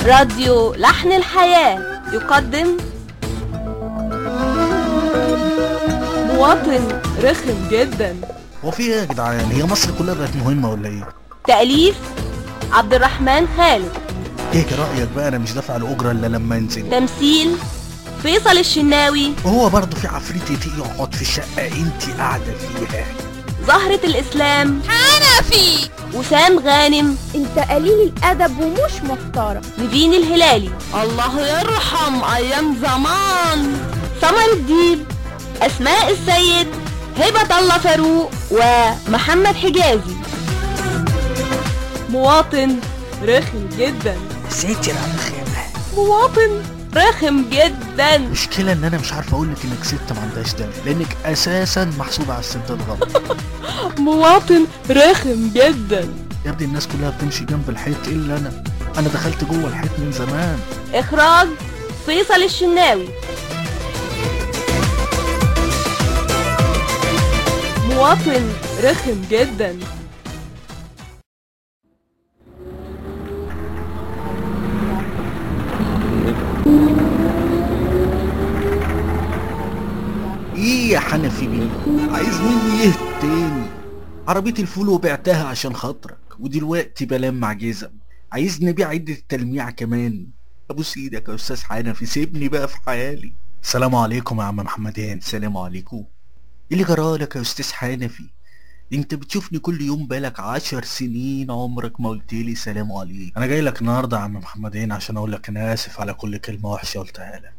راديو لحن الحياة يقدم مواطن رخم جدا هو في ايه يا جدعان هي مصر كلها بقت مهمه ولا ايه تأليف عبد الرحمن خالد ايه رايك بقى انا مش دافع الاجره الا لما انزل تمثيل فيصل الشناوي وهو برضه في عفريت يتي يقعد في الشقه انت قاعده فيها زهرة الإسلام حنفي وسام غانم انت قليل الادب ومش محترم نيفين الهلالي الله يرحم أيام زمان سمر الديب أسماء السيد هبة الله فاروق ومحمد حجازي مواطن رخم جدا ساتر على الخيمه مواطن رخم جدا المشكله ان انا مش عارف اقول لك انك ست ما عندهاش دم لانك اساسا محسوبه على الستات غلط مواطن رخم جدا يا ابني الناس كلها بتمشي جنب الحيط الا انا انا دخلت جوه الحيط من زمان إخراج فيصل الشناوي مواطن رخم جدا ايه يا حنفي بيه عايز مني ايه تاني عربية الفول وبعتها عشان خاطرك ودلوقتي بلمع جزم عايزني ابيع عدة التلميع كمان ابوس ايدك يا استاذ حنفي سيبني بقى في حالي السلام عليكم يا عم محمدين السلام عليكم ايه اللي جرالك يا استاذ حنفي انت بتشوفني كل يوم بالك عشر سنين عمرك ما قلت لي سلام عليكم انا جاي لك النهارده يا عم محمدين عشان اقول لك انا اسف على كل كلمه وحشه قلتها لك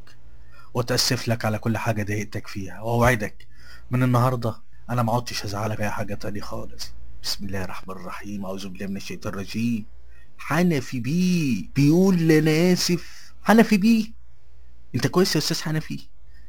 واتاسف لك على كل حاجه ضايقتك فيها واوعدك من النهارده انا ما عدتش هزعلك اي حاجه تاني خالص بسم الله الرحمن الرحيم اعوذ بالله من الشيطان الرجيم حنفي بيه بيقول لي انا اسف حنفي بيه انت كويس يا استاذ حنفي أ-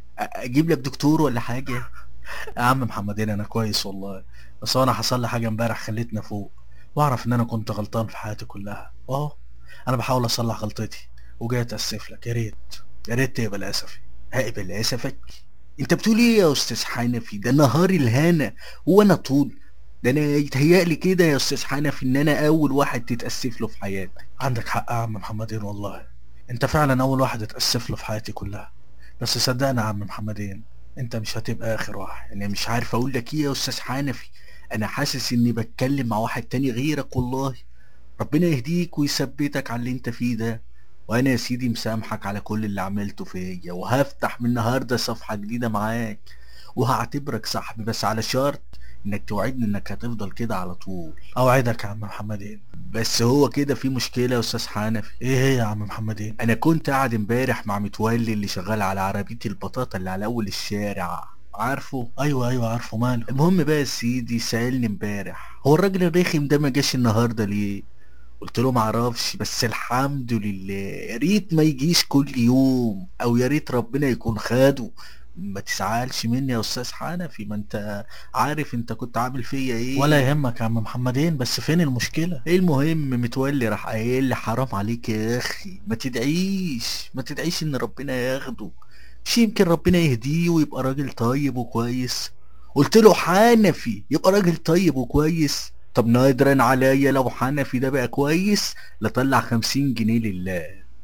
اجيب لك دكتور ولا حاجه يا عم محمدين انا كويس والله بس هو انا حصل لي حاجه امبارح خلتني فوق واعرف ان انا كنت غلطان في حياتي كلها اه انا بحاول اصلح غلطتي وجاي اتاسف لك يا ريت يا ريت تقبل اسفي هقبل اسفك انت بتقول ايه يا استاذ حنفي ده نهار الهنا هو انا طول ده انا يتهيألي كده يا استاذ حنفي ان انا اول واحد تتاسف له في حياتك عندك حق يا عم محمدين والله انت فعلا اول واحد اتاسف له في حياتي كلها بس صدقني يا عم محمدين انت مش هتبقى اخر واحد انا مش عارف اقول لك ايه يا استاذ حنفي انا حاسس اني بتكلم مع واحد تاني غيرك والله ربنا يهديك ويثبتك على اللي انت فيه ده وانا يا سيدي مسامحك على كل اللي عملته فيا وهفتح من النهارده صفحه جديده معاك وهعتبرك صاحبي بس على شرط انك توعدني انك هتفضل كده على طول اوعدك يا عم محمدين بس هو كده في مشكله يا استاذ حنفي ايه هي يا عم محمدين انا كنت قاعد امبارح مع متولي اللي شغال على عربيه البطاطا اللي على اول الشارع عارفه ايوه ايوه عارفه ماله المهم بقى يا سيدي سألني امبارح هو الراجل الرخم ده ما جاش النهارده ليه قلت له معرفش بس الحمد لله يا ريت ما يجيش كل يوم او يا ريت ربنا يكون خده ما تزعلش مني يا استاذ حنفي ما انت عارف انت كنت عامل فيا ايه ولا يهمك يا عم محمدين بس فين المشكله ايه المهم متولي راح قايل لي حرام عليك يا اخي ما تدعيش ما تدعيش ان ربنا ياخده مش يمكن ربنا يهديه ويبقى راجل طيب وكويس قلت له حنفي يبقى راجل طيب وكويس طب نادرا عليا لو حنفي ده بقى كويس لطلع خمسين جنيه لله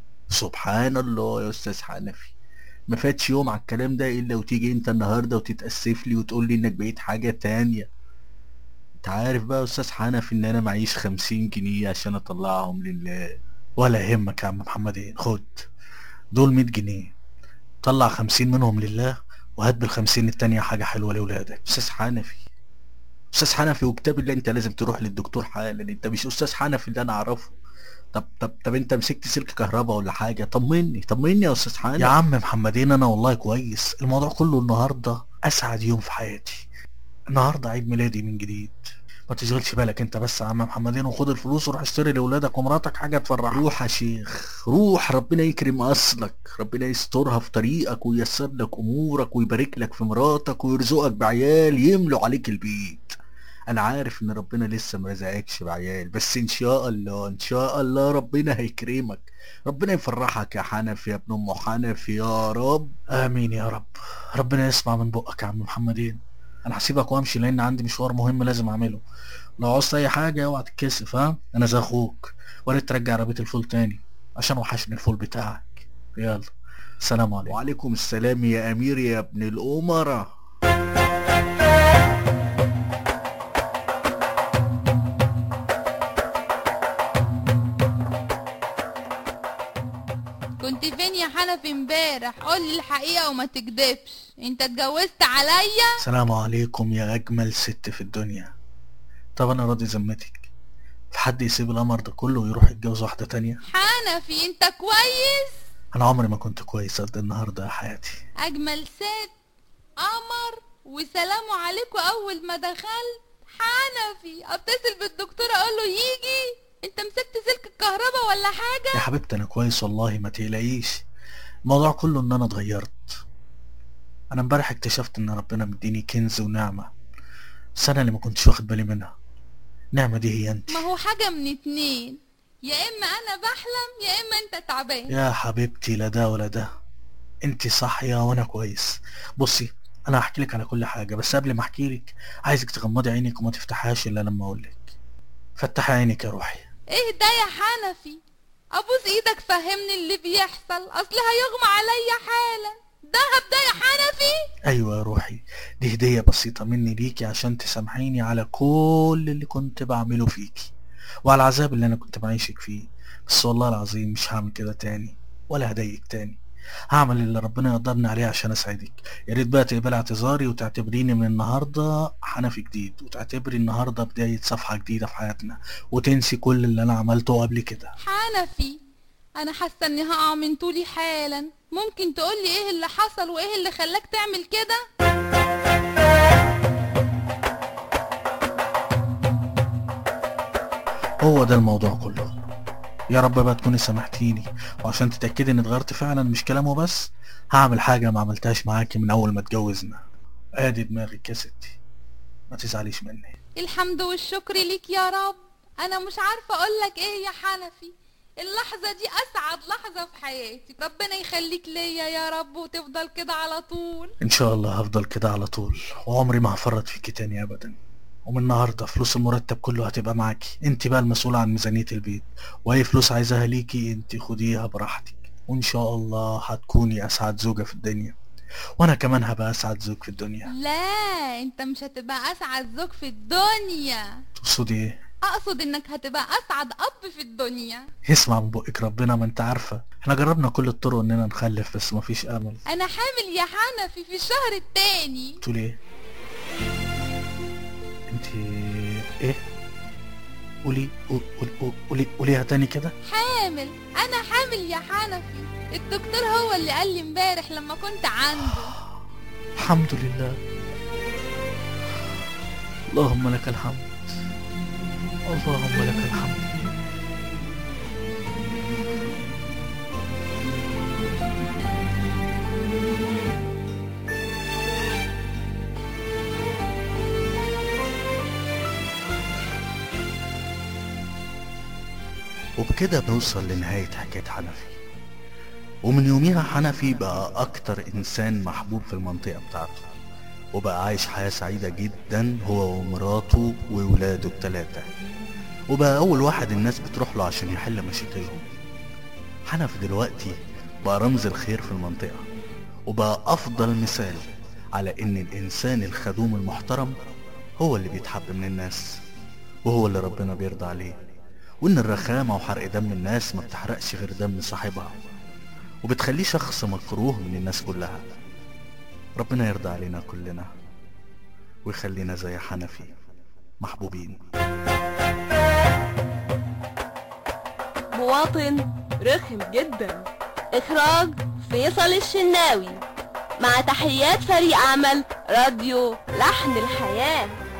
سبحان الله يا استاذ حنفي ما فاتش يوم على الكلام ده الا وتيجي انت النهارده وتتاسف لي وتقول لي انك بقيت حاجه تانية انت عارف بقى يا استاذ حنفي ان انا معيش خمسين جنيه عشان اطلعهم لله ولا يهمك يا عم محمدين خد دول مية جنيه طلع خمسين منهم لله وهات بالخمسين التانية حاجة حلوة لأولادك أستاذ حنفي أستاذ حنفي وكتاب الله أنت لازم تروح للدكتور حالا أنت مش أستاذ حنفي اللي أنا أعرفه طب طب طب أنت مسكت سلك كهرباء ولا حاجة طمني طمني يا أستاذ حنفي يا عم محمدين أنا والله كويس الموضوع كله النهاردة أسعد يوم في حياتي النهاردة عيد ميلادي من جديد ما تشغلش بالك انت بس يا عم محمدين وخد الفلوس وروح اشتري لاولادك ومراتك حاجه تفرحهم روح يا شيخ روح ربنا يكرم اصلك ربنا يسترها في طريقك وييسر لك امورك ويبارك لك في مراتك ويرزقك بعيال يملوا عليك البيت انا عارف ان ربنا لسه ما رزقكش بعيال بس ان شاء الله ان شاء الله ربنا هيكرمك ربنا يفرحك يا حنفي يا ابن ام حنفي يا رب امين يا رب ربنا يسمع من بقك يا عم محمدين انا هسيبك وامشي لان عندي مشوار مهم لازم اعمله لو عوزت اي حاجه اوعى تتكسف ها انا زي اخوك ولا ترجع عربيه الفول تاني عشان وحشني الفول بتاعك يلا سلام عليكم وعليكم السلام يا امير يا ابن الامراء كنت فين يا حنفي امبارح قولي الحقيقة وما تكدبش انت اتجوزت عليا سلام عليكم يا اجمل ست في الدنيا طب انا راضي ذمتك في حد يسيب القمر ده كله ويروح يتجوز واحده تانية حنفي انت كويس انا عمري ما كنت كويس قد النهارده يا حياتي اجمل ست قمر وسلام عليكم اول ما دخلت حنفي اتصل بالدكتور اقول له يجي انت مسكت سلك الكهرباء ولا حاجة يا حبيبتي انا كويس والله ما تقلقيش الموضوع كله ان انا اتغيرت انا امبارح اكتشفت ان ربنا مديني كنز ونعمه بس انا اللي ما كنتش واخد بالي منها النعمه دي هي انت ما هو حاجة من اتنين يا اما انا بحلم يا اما انت تعبان يا حبيبتي لا ده ولا ده انت صاحيه وانا كويس بصي انا هحكي لك على كل حاجه بس قبل ما احكي لك عايزك تغمضي عينك وما تفتحهاش الا لما اقول لك فتحي عينك يا روحي ايه ده يا حنفي ابوس ايدك فهمني اللي بيحصل اصل هيغمى عليا حالا دهب ده يا حنفي ايوه يا روحي دي هديه بسيطه مني ليكي عشان تسامحيني على كل اللي كنت بعمله فيكي وعلى العذاب اللي انا كنت بعيشك فيه بس والله العظيم مش هعمل كده تاني ولا هضايقك تاني هعمل اللي ربنا يقدرني عليه عشان اسعدك يا ريت بقى تقبلي اعتذاري وتعتبريني من النهارده حنفي جديد وتعتبري النهارده بدايه صفحه جديده في حياتنا وتنسي كل اللي انا عملته قبل كده حنفي انا حاسه اني هقع من طولي حالا ممكن تقولي ايه اللي حصل وايه اللي خلاك تعمل كده هو ده الموضوع كله يا رب بقى تكوني سامحتيني وعشان تتأكدي ان اتغيرت فعلا مش كلامه بس هعمل حاجة ما عملتهاش معاكي من اول ما اتجوزنا ادي دماغك يا ستي ما تزعليش مني الحمد والشكر ليك يا رب انا مش عارفه اقولك ايه يا حنفي اللحظه دي اسعد لحظه في حياتي ربنا يخليك ليا يا رب وتفضل كده على طول ان شاء الله هفضل كده على طول وعمري ما هفرط فيكي تاني ابدا ومن النهارده فلوس المرتب كله هتبقى معاكي انت بقى المسؤولة عن ميزانية البيت واي فلوس عايزاها ليكي انت خديها براحتك وان شاء الله هتكوني اسعد زوجة في الدنيا وانا كمان هبقى اسعد زوج في الدنيا لا انت مش هتبقى اسعد زوج في الدنيا تقصدي ايه اقصد انك هتبقى اسعد اب في الدنيا يسمع من بقك ربنا ما انت عارفة احنا جربنا كل الطرق اننا نخلف بس مفيش امل انا حامل يا حنفي في الشهر التاني تقولي ايه انت ايه قولي قولي قولي قوليها تاني كده حامل انا حامل يا حنفي الدكتور هو اللي قال لي امبارح لما كنت عنده الحمد لله اللهم لك الحمد اللهم لك الحمد وبكده بنوصل لنهاية حكاية حنفي ومن يوميها حنفي بقى أكتر إنسان محبوب في المنطقة بتاعته وبقى عايش حياة سعيدة جدا هو ومراته وولاده التلاتة وبقى أول واحد الناس بتروح له عشان يحل مشاكلهم حنفي دلوقتي بقى رمز الخير في المنطقة وبقى أفضل مثال على إن الإنسان الخدوم المحترم هو اللي بيتحب من الناس وهو اللي ربنا بيرضى عليه وإن الرخامة وحرق دم الناس ما بتحرقش غير دم صاحبها وبتخليه شخص مكروه من الناس كلها ربنا يرضى علينا كلنا ويخلينا زي حنفي محبوبين مواطن رخم جدا اخراج فيصل الشناوي مع تحيات فريق عمل راديو لحن الحياه